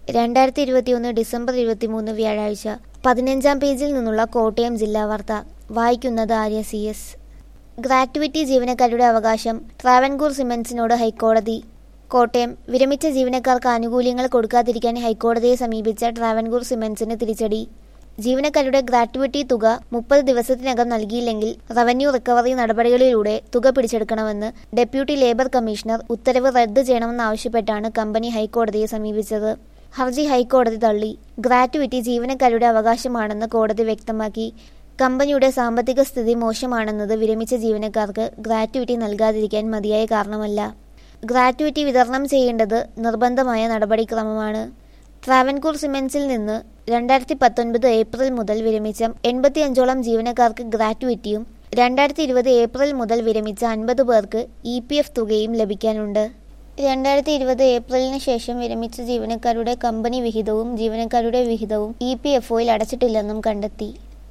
രണ്ടായിരത്തി ഇരുപത്തിയൊന്ന് ഡിസംബർ ഇരുപത്തിമൂന്ന് വ്യാഴാഴ്ച പതിനഞ്ചാം പേജിൽ നിന്നുള്ള കോട്ടയം ജില്ലാ വാർത്ത വായിക്കുന്നത് ആര്യ സി എസ് ഗ്രാറ്റുവിറ്റി ജീവനക്കാരുടെ അവകാശം ട്രാവൻകൂർ സിമൻസിനോട് ഹൈക്കോടതി കോട്ടയം വിരമിച്ച ജീവനക്കാർക്ക് ആനുകൂല്യങ്ങൾ കൊടുക്കാതിരിക്കാൻ ഹൈക്കോടതിയെ സമീപിച്ച ട്രാവൻകൂർ സിമൻസിന് തിരിച്ചടി ജീവനക്കാരുടെ ഗ്രാറ്റുവിറ്റി തുക മുപ്പത് ദിവസത്തിനകം നൽകിയില്ലെങ്കിൽ റവന്യൂ റിക്കവറി നടപടികളിലൂടെ തുക പിടിച്ചെടുക്കണമെന്ന് ഡെപ്യൂട്ടി ലേബർ കമ്മീഷണർ ഉത്തരവ് റദ്ദ് ചെയ്യണമെന്നാവശ്യപ്പെട്ടാണ് കമ്പനി ഹൈക്കോടതിയെ സമീപിച്ചത് ഹർജി ഹൈക്കോടതി തള്ളി ഗ്രാറ്റുവിറ്റി ജീവനക്കാരുടെ അവകാശമാണെന്ന് കോടതി വ്യക്തമാക്കി കമ്പനിയുടെ സാമ്പത്തിക സ്ഥിതി മോശമാണെന്നത് വിരമിച്ച ജീവനക്കാർക്ക് ഗ്രാറ്റുവിറ്റി നൽകാതിരിക്കാൻ മതിയായ കാരണമല്ല ഗ്രാറ്റുവിറ്റി വിതരണം ചെയ്യേണ്ടത് നിർബന്ധമായ നടപടിക്രമമാണ് ട്രാവൻകൂർ സിമൻസിൽ നിന്ന് രണ്ടായിരത്തി പത്തൊൻപത് ഏപ്രിൽ മുതൽ വിരമിച്ച എൺപത്തിയഞ്ചോളം ജീവനക്കാർക്ക് ഗ്രാറ്റുവിറ്റിയും രണ്ടായിരത്തി ഇരുപത് ഏപ്രിൽ മുതൽ വിരമിച്ച അൻപത് പേർക്ക് ഇ പി എഫ് തുകയും ലഭിക്കാനുണ്ട് രണ്ടായിരത്തി ഇരുപത് ഏപ്രിലിന് ശേഷം വിരമിച്ച ജീവനക്കാരുടെ കമ്പനി വിഹിതവും ജീവനക്കാരുടെ വിഹിതവും ഇ പി എഫ് ഒയിൽ അടച്ചിട്ടില്ലെന്നും കണ്ടെത്തി